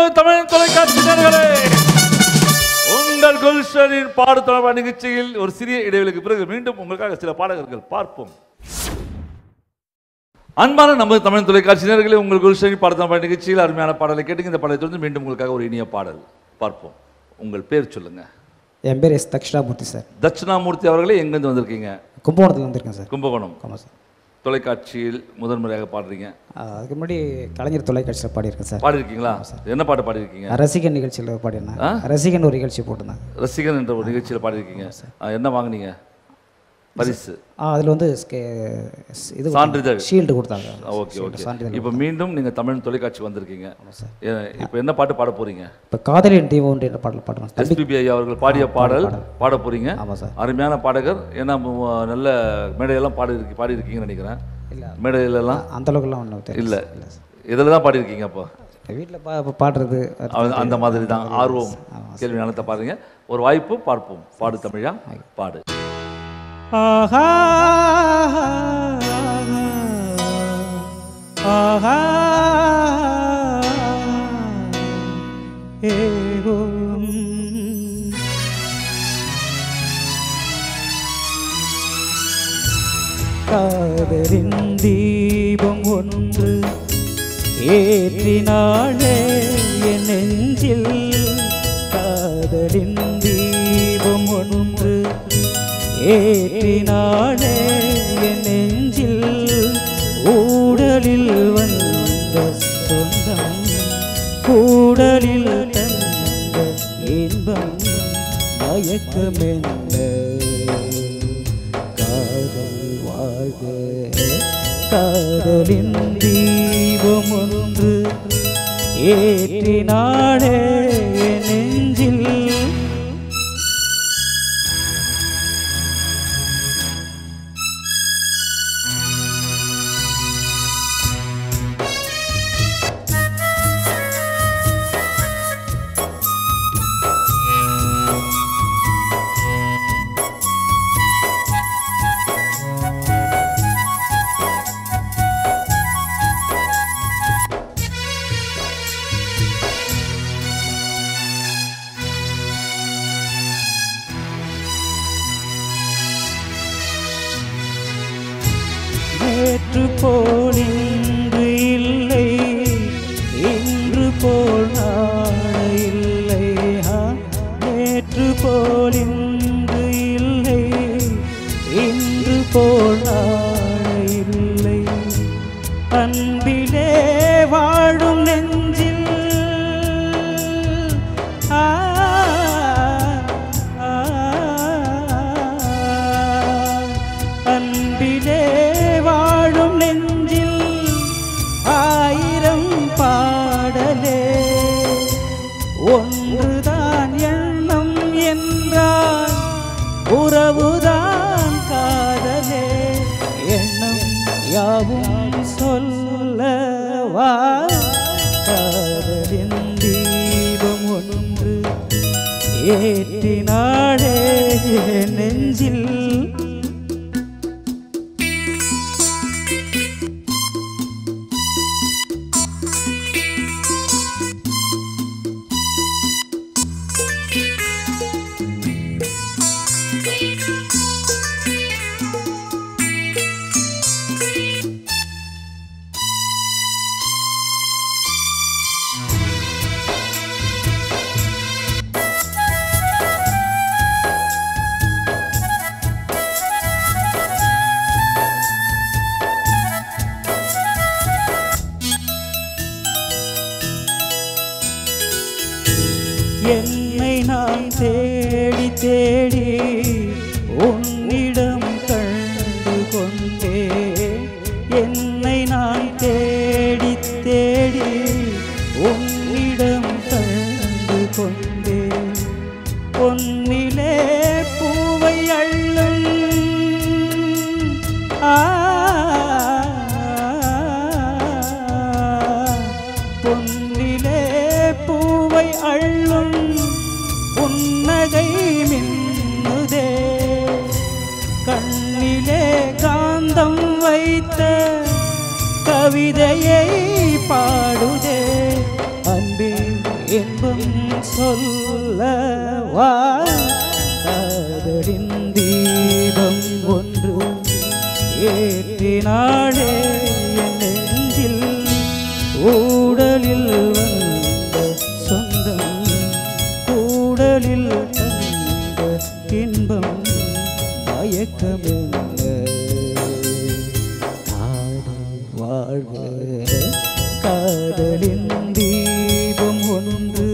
நமது தமிழ் தொலைக்காட்சி நேயர்களே உங்கள் குல்ஷனின் பாடு தொடர்பான நிகழ்ச்சியில் ஒரு சிறிய இடைவெளிக்கு பிறகு மீண்டும் உங்களுக்காக சில பாடகர்கள் பார்ப்போம் அன்பான நமது தமிழ் தொலைக்காட்சி நேயர்களே உங்கள் குல்ஷனின் பாடு தொடர்பான நிகழ்ச்சியில் அருமையான பாடலை கேட்டு இந்த பாடலை தொடர்ந்து மீண்டும் உங்களுக்காக ஒரு இனிய பாடல் பார்ப்போம் உங்கள் பேர் சொல்லுங்க என் பேர் எஸ் தக்ஷணாமூர்த்தி சார் தட்சிணாமூர்த்தி அவர்களே எங்கேருந்து வந்திருக்கீங்க கும்பகோணத்துக்கு வந்திருக்கேன் சார் கும்பகோணம் ஆமாம் சார் தொலைக்காட்சியில் முதன்முறையாக பாடுறீங்க ஆ, அதுக்கு முன்னாடி கலைஞர் தொலைக்காட்சியில் பாடியிருக்கேன் சார் பாடியிருக்கீங்களா என்ன பாட்டு பாடியிருக்கீங்க ரசிகன் நிகழ்ச்சியில் பாடியிருந்தேன் ரசிகன் ஒரு நிகழ்ச்சி போட்டிருந்தேன் ரசிகன் என்ற ஒரு நிகழ்ச்சியில் பாடியிருக்கீங்க ஆ, என்ன வாங்குனீங்க பரிசு ஆ அதில் வந்து ஸ்கே- ஸ்- இது சான்றிதழ். ஷீல்டு கொடுத்தாங்க ஓகே ஓகே சான்றிதழ் இப்போ மீண்டும் நீங்கள் தமிழ் தொலைக்காட்சி வந்திருக்கீங்க ஏ- இப்போ என்ன பாட்டு பாட போறீங்க இப்போ காதலின் தீபம் என்ற பாடல் பாடுறேன் தம்பி எஸ்பிபி ஐயா அவர்கள் பாடிய பாடல் பாட போறீங்க ஆமாம் சார் அருமையான பாடகர் ஏன்னா மு- நல்ல மேடையெல்லாம் பாடி இருக்கு பாடியிருக்கீங்கன்னு நினைக்கிறேன் இல்லை மேடையிலலாம் அந்த அளவுக்குலாம் ஒன்றும் தெரியல இல்லை இதில் தான் பாடியிருக்கீங்க அப்போ வீட்டில் பா இப்போ பாடுறது அது- அது- அந்த மாதிரி தான் ஆர்வம் கேள்வி நிலத்தை பாருங்க ஒரு வாய்ப்பு பார்ப்போம் பாடு தமிழா பாடு ஆஹா ஆஹா ஏகும் காதலின் தீபம் ஒன்று ஏற்றினாளே என் நெஞ்சில் காதலின் தீபம் ஒன்று ஏற்றினாளே என் நெஞ்சில் ஊடலில் வந்த சொந்தம் கூடலில் தந்த இன்பம் மயக்கமென்ன காதல் வாழ்க காதலின் தீபம் ஒன்று ஏற்றினாளே என் நெஞ்சில் நேற்று போல் இன்று இல்லை இன்று போல் நாளை இல்லை ஆ, நேற்று போல் இன்று இல்லை இன்று போல் நாளை இல்லை அன்பிலே வாழும் நெஞ்சில் ஆ, ஆ, அன்பிலே வாழும் நெஞ்சில் ஆயிரம் பாடலே ஒன்றுதான் எண்ணம் என்றால் உறவுதான் காதலே எண்ணம் யாவும் சொல்லவா காதலின் தீபம் ஒன்று ஏற்றினாளே நெஞ்சில் என்னை நான் தேடி தேடி உன்னிடம் கண்டு கொண்டே என்னை நான் தேடி தேடி உன்னிடம் கண்டு கொண்டே பொன்னிலே பூவை அள்ளும் ஆ பொன்னிலே பூவை அள்ளும் புன்னகை மின்னுதே கண்ணிலே காந்தம் வைத்த கவிதையை பாடுதே அன்பே இன்பம் சொல்லவா காதலின் தீபம் ஒன்று ஏற்றினாளே என் நெஞ்சில் ஊடலில் வந்த சொந்தம் கூடலில் தந்த இன்பம் மயக்கமென்ன காதல் வாழ்க காதலின் தீபம் ஒன்று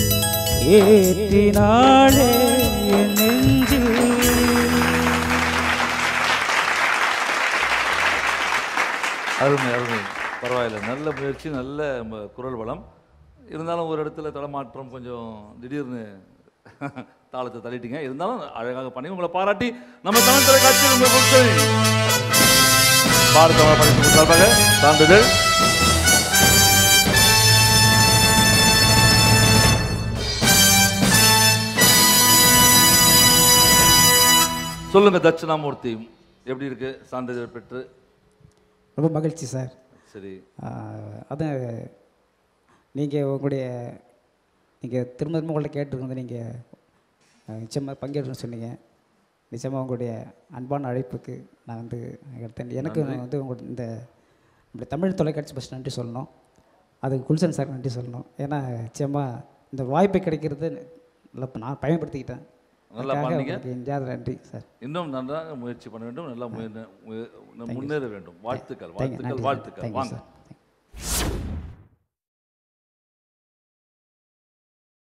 ஏற்றினாளே என் நெஞ்சில் அருமை அருமை பரவாயில்ல நல்ல முயற்சி நல்ல ம- குரல் வளம் இருந்தாலும் ஒரு இடத்துல தடமாற்றம் கொஞ்சம் திடீர்னு தாளத்தை தள்ளிட்டீங்க இருந்தாலும் அழகாக பண்ணி உங்களை பாராட்டி நம்ம தமிழ் தொலைக்காட்சியில் உங்கள் பொருட்களை பாரத பரிசு சார்பாக சான்றிதழ் சொல்லுங்க தட்சிணாமூர்த்தி எப்படி இருக்கு சான்றிதழ் பெற்று ரொம்ப மகிழ்ச்சி சார் சரி ஆஹ் அதான் நீங்கள் உங்களுடைய நீங்கள் திரும்ப திரும்ப உங்கள்ட்ட கேட்டிருந்தது நீங்கள் நிச்சயமாக பங்கேற்கணும்னு சொன்னீங்க நிச்சயமாக உங்களுடைய அன்பான அழைப்புக்கு நான் வந்து எடுத்தேன் எனக்கு வந்து உங்கள் இந்த நம்முடைய தமிழ் தொலைக்காட்சி பஸ் நன்றி சொல்லணும் அதுக்கு குல்சன் சார் நன்றி சொல்லணும் ஏன்னா நிச்சயமாக இந்த வாய்ப்பு கிடைக்கிறது நல்லா நான் பயன்படுத்திக்கிட்டேன் நல்லா அதுக்காக பண்ணீங்க. உங்களுக்கு எங்கேயாவது நன்றி சார் இன்னும் நன்றாக முயற்சி பண்ண வேண்டும் நல்லா முயற்ற- முய- முன்னேற வேண்டும் வாழ்த்துக்கள் தேங்க்யூ வாழ்த்துக்கள் நன்றி வாழ்த்துக்கள் தேங்க்யூ வாங்க சார்